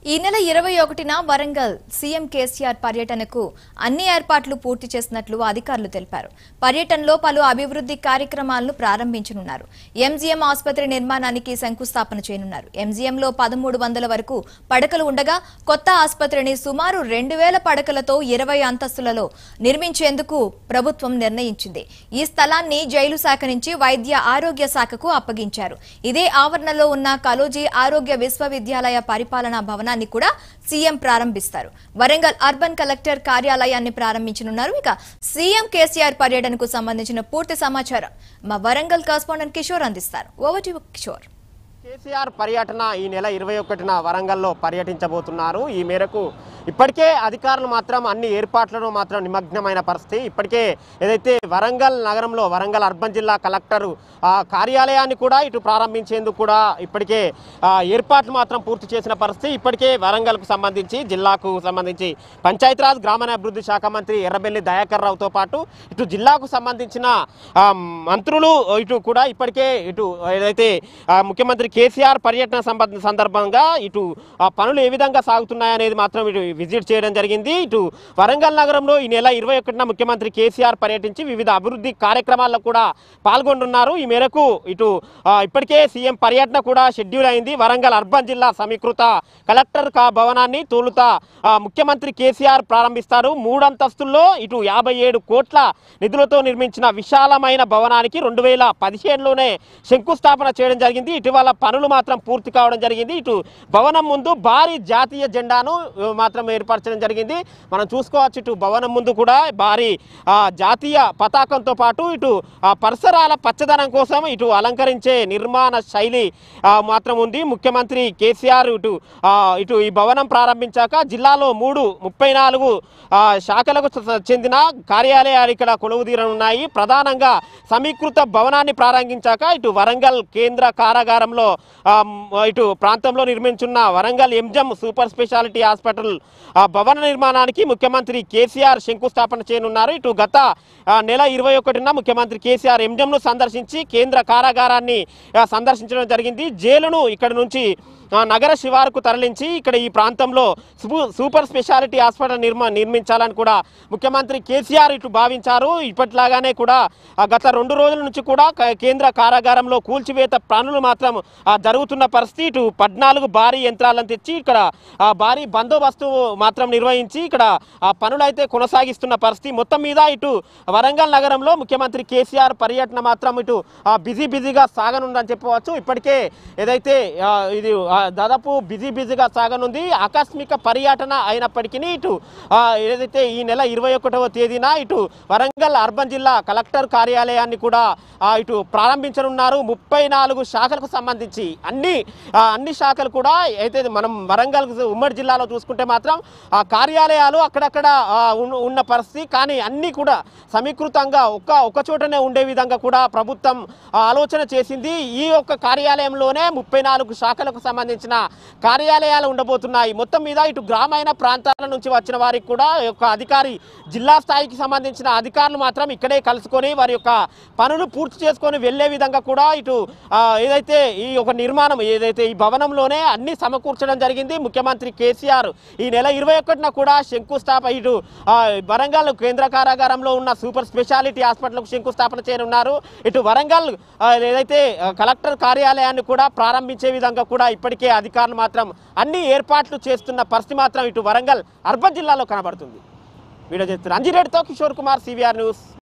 ఈ నెల ఇరవై ఒకటిన వరంగల్ సీఎం కేసీఆర్ పర్యటనకు అన్ని ఏర్పాట్లు పూర్తి చేసినట్లు అధికారులు తెలిపారు పర్యటనలో పలు అభివృద్ధి కార్యక్రమాలను ప్రారంభించనున్నారు ఎంజీఎం ఆసుపత్రి నిర్మాణానికి శంకుస్థాపన చేయనున్నారు ఎంజీఎంలో పదమూడు వందల వరకు పడకలు ఉండగా కొత్త ఆసుపత్రిని సుమారు రెండు వేల పడకలతో ఇరవై అంతస్తులలో నిర్మించేందుకు ప్రభుత్వం నిర్ణయించింది ఈ స్థలాన్ని జైలు శాఖ నుంచి వైద్య ఆరోగ్య శాఖకు అప్పగించారు ఇదే ఆవరణలో ఉన్న కలోజీ ఆరోగ్య విశ్వవిద్యాలయ పరిపాలనా భవనాన్ని కూడా సీఎం ప్రారంభిస్తారు వరంగల్ అర్బన్ కలెక్టర్ కార్యాలయాన్ని ప్రారంభించనున్నారు ఇక సీఎం కేసీఆర్ పర్యటనకు సంబంధించిన పూర్తి సమాచారం మా వరంగల్ కరస్పాండెంట్ కిషోర్ అందిస్తారు ఓవర్ టు కిషోర్ కేసీఆర్ పర్యటన ఈ నెల ఇరవై ఒకటిన వరంగల్లో పర్యటించబోతున్నారు ఈ మేరకు ఇప్పటికే అధికారులు మాత్రం అన్ని ఏర్పాట్లను మాత్రం నిమగ్నమైన పరిస్థితి ఇప్పటికే ఏదైతే వరంగల్ నగరంలో వరంగల్ అర్బన్ జిల్లా కలెక్టరు ఆ కార్యాలయాన్ని కూడా ఇటు ప్రారంభించేందుకు కూడా ఇప్పటికే ఆ, ఏర్పాట్లు మాత్రం పూర్తి చేసిన పరిస్థితి ఇప్పటికే వరంగల్కు సంబంధించి జిల్లాకు సంబంధించి పంచాయతీరాజ్ గ్రామీణాభివృద్ధి శాఖ మంత్రి ఎర్రబెల్లి దయాకర్ రావుతో పాటు ఇటు జిల్లాకు సంబంధించిన ఆ, మంత్రులు ఇటు కూడా ఇప్పటికే ఇటు ఏదైతే ఆ, ముఖ్యమంత్రి కేసీఆర్ పర్యటన సంబ- సందర్భంగా ఇటు ఆ పనులు ఏ విధంగా సాగుతున్నాయనేది మాత్రం ఇటు విజిట్ చేయడం జరిగింది ఇటు వరంగల్ నగరంలో ఈ నెల ఇరవై ఒకటిన ముఖ్యమంత్రి కేసీఆర్ పర్యటించి వివిధ అభివృద్ధి కార్యక్రమాల్లో కూడా పాల్గొంటున్నారు ఈ మేరకు ఇటు ఆ, ఇప్పటికే సీఎం పర్యటన కూడా షెడ్యూల్ అయింది వరంగల్ అర్బన్ జిల్లా సమీకృత కలెక్టర్ కా భవనాన్ని తొలుత ఆ, ముఖ్యమంత్రి కేసీఆర్ ప్రారంభిస్తారు మూడంతస్తుల్లో ఇటు యాభై ఏడు కోట్ల నిధులతో నిర్మించిన విశాలమైన భవనానికి రెండు వేల పదిహేడులోనే శంకుస్థాపన చేయడం జరిగింది ఇటీవల పనులు మాత్రం పూర్తి కావడం జరిగింది ఇటు భవనం ముందు భారీ జాతీయ జెండాను ఆ, మాత్రం ఏర్పరచడం జరిగింది మనం చూసుకోవచ్చు ఇటు భవనం ముందు కూడా భారీ ఆ, జాతీయ పతాకంతో పాటు ఇటు ఆ, పరిసరాల పచ్చదనం కోసం ఇటు అలంకరించే నిర్మాణ శైలి ఆ, మాత్రం ఉంది ముఖ్యమంత్రి కేసీఆర్ ఇటు ఆ, ఇటు ఈ భవనం ప్రారంభించాక జిల్లాలో మూడు ముప్పై నాలుగు ఆ, శాఖలకు చ- చెందిన కార్యాలయాలు ఇక్కడ కొలువుదీరనున్నాయి ప్రధానంగా సమీకృత భవనాన్ని ప్రారంభించాక ఇటు వరంగల్ కేంద్ర కారాగారంలో ఆ, మ్, ఇటు ప్రాంతంలో నిర్మించున్న వరంగల్ ఎంజం సూపర్ స్పెషాలిటీ హాస్పిటల్ ఆ, భవన నిర్మాణానికి ముఖ్యమంత్రి కేసీఆర్ శంకుస్థాపన చేయనున్నారు ఇటు గత ఆ, నెల ఇరవై ఒకటిన ముఖ్యమంత్రి కేసీఆర్ ఎంజంను సందర్శించి కేంద్ర కారాగారాన్ని ఆ, సందర్శించడం జరిగింది జైలును ఇక్కడ నుంచి ఆ, నగర శివారుకు తరలించి ఇక్కడ ఈ ప్రాంతంలో సూ- సూపర్ స్పెషాలిటీ హాస్పిటల్ నిర్మా నిర్మించాలని కూడా ముఖ్యమంత్రి కేసీఆర్ ఇటు భావించారు ఇప్పటిలాగానే కూడా ఆ, గత రెండు రోజుల నుంచి కూడా క- కేంద్ర కారాగారంలో కూల్చివేత పనులు మాత్రం ఆ, జరుగుతున్న పరిస్థితి ఇటు పద్నాలుగు భారీ యంత్రాలను తెచ్చి ఇక్కడ ఆ, భారీ బందోబస్తు మాత్రం నిర్వహించి ఇక్కడ ఆ పనులు అయితే కొనసాగిస్తున్న పరిస్థితి మొత్తం మీద ఇటు వరంగల్ నగరంలో ముఖ్యమంత్రి కేసీఆర్ పర్యటన మాత్రం ఇటు ఆ, బిజీ బిజీగా సాగనుందని చెప్పవచ్చు ఇప్పటికే ఏదైతే ఆ, ఇది ఆ, దాదాపు బిజీ బిజీగా సాగనుంది ఆకస్మిక పర్యటన అయినప్పటికీ ఇటు ఆ, ఏదైతే ఈ నెల ఇరవై ఒకటవ తేదీన ఇటు వరంగల్ అర్బన్ జిల్లా కలెక్టర్ కార్యాలయాన్ని కూడా ఆ, ఇటు ప్రారంభించనున్నారు ముప్పై నాలుగు శాఖలకు సంబంధించి అన్ని ఆ, అన్ని శాఖలు కూడా అయితే మనం వరంగల్ ఉమ్మడి జిల్లాలో చూసుకుంటే మాత్రం ఆ కార్యాలయాలు అక్కడక్కడ ఆ, ఉన్న- ఉన్న పరిస్థితి కానీ అన్నీ కూడా సమీకృతంగా ఒక ఒక చోటనే ఉండే విధంగా కూడా ప్రభుత్వం ఆ, ఆలోచన చేసింది ఈ యొక్క కార్యాలయంలోనే ముప్పై నాలుగు శాఖలకు సంబంధించిన కార్యాలయాలు ఉండబోతున్నాయి మొత్తం మీద ఇటు గ్రామీణ ప్రాంతాల నుంచి వచ్చిన వారికి కూడా ఈ యొక్క అధికారి జిల్లా స్థాయికి సంబంధించిన అధికారులు మాత్రం ఇక్కడే కలుసుకొని వారి యొక్క పనులు పూర్తి చేసుకొని వెళ్ళే విధంగా కూడా ఇటు ఆ, ఏదైతే ఈ యొక్క నిర్మాణం ఏదైతే ఈ భవనంలోనే అన్ని సమకూర్చడం జరిగింది ముఖ్యమంత్రి కేసీఆర్ ఈ నెల ఇరవై ఒకటిన కూడా శంకుస్థాపన ఇటు ఆ, వరంగల్ కేంద్ర కారాగారంలో ఉన్న సూపర్ స్పెషాలిటీ హాస్పిటల్కు శంకుస్థాపన చేయనున్నారు ఇటు వరంగల్ ఆ, ఏదైతే ఆ, కలెక్టర్ కార్యాలయాన్ని కూడా ప్రారంభించే విధంగా కూడా ఇప్పటికే అధికారులు మాత్రం అన్ని ఏర్పాట్లు చేస్తున్న పరిస్థితి మాత్రం ఇటు వరంగల్ అర్బన్ జిల్లాలో కనబడుతుంది వీడియో చేస్తున్నారు అంజిరెడ్డితో కిషోర్ కుమార్ సివిఆర్ న్యూస్